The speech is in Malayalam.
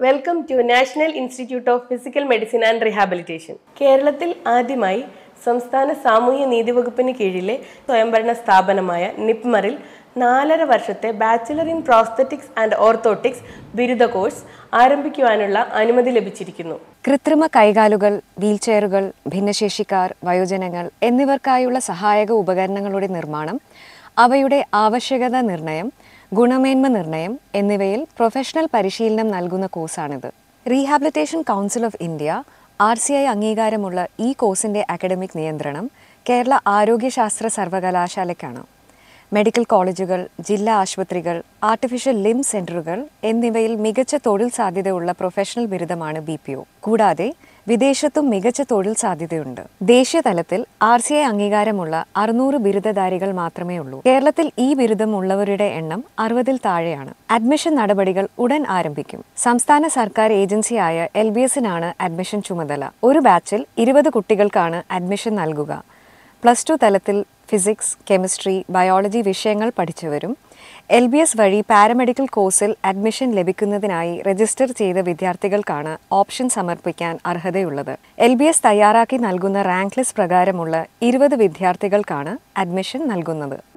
welcome to national institute of physical medicine and rehabilitation കേരളത്തിൽ ആദ്യമായി സംസ്ഥാന സാമൂഹ്യ നീതി വകുപ്പിന് കീഴിലെ സ്വയംഭരണ സ്ഥാപനമായ നിപ്മറിൽ നാലര വർഷത്തെ bachelor in prosthetics and orthotics ബിരുദ കോഴ്സ് ആരംഭിക്കുവാനുള്ള അനുമതി ലഭിച്ചിരിക്കുന്നു കൃത്രിമ കൈകാലുകൾ വീൽചെയറുകൾ ഭിന്നശേഷിക്കാർ വയോജനങ്ങൾ എന്നിവർക്കായുള്ള സഹായക ഉപകരണങ്ങളുടെ നിർമ്മാണം അവയുടെ ആവശ്യകത നിർണയം ഗുണമേന്മ നിർണയം എന്നിവയിൽ പ്രൊഫഷണൽ പരിശീലനം നൽകുന്ന കോഴ്സാണിത് rehabilitation council of India R C I അംഗീകാരമുള്ള ഈ കോഴ്സിന്റെ അക്കാഡമിക് നിയന്ത്രണം കേരള ആരോഗ്യശാസ്ത്ര സർവകലാശാലയ്ക്കാണ് മെഡിക്കൽ കോളേജുകൾ ജില്ലാ ആശുപത്രികൾ ആർട്ടിഫിഷ്യൽ ലിം സെന്ററുകൾ എന്നിവയിൽ മികച്ച തൊഴിൽ സാധ്യതയുള്ള പ്രൊഫഷണൽ ബിരുദമാണ് ബി പി ഒ കൂടാതെ വിദേശത്തും മികച്ച തൊഴിൽ സാധ്യതയുണ്ട് ദേശീയ തലത്തിൽ ആർ സി ഐ അംഗീകാരമുള്ള അറുന്നൂറ് ബിരുദധാരികൾ മാത്രമേ ഉള്ളൂ കേരളത്തിൽ ഈ ബിരുദം ഉള്ളവരുടെ എണ്ണം അറുപതിൽ താഴെയാണ് അഡ്മിഷൻ നടപടികൾ ഉടൻ ആരംഭിക്കും സംസ്ഥാന സർക്കാർ ഏജൻസിയായ എൽ ബി എസിനാണ് അഡ്മിഷൻ ചുമതല ഒരു ബാച്ചിൽ ഇരുപത് കുട്ടികൾക്കാണ് അഡ്മിഷൻ നൽകുക പ്ലസ് ടു തലത്തിൽ ഫിസിക്സ് കെമിസ്ട്രി ബയോളജി വിഷയങ്ങൾ പഠിച്ചവരും എൽ ബി എസ് വഴി പാരാമെഡിക്കൽ കോഴ്സിൽ അഡ്മിഷൻ ലഭിക്കുന്നതിനായി രജിസ്റ്റർ ചെയ്ത വിദ്യാർത്ഥികൾക്കാണ് ഓപ്ഷൻ സമർപ്പിക്കാൻ അർഹതയുള്ളത് എൽ ബി എസ് തയ്യാറാക്കി നൽകുന്ന റാങ്ക് ലിസ്റ്റ് പ്രകാരമുള്ള ഇരുപത് വിദ്യാർത്ഥികൾക്കാണ് അഡ്മിഷൻ നൽകുന്നത്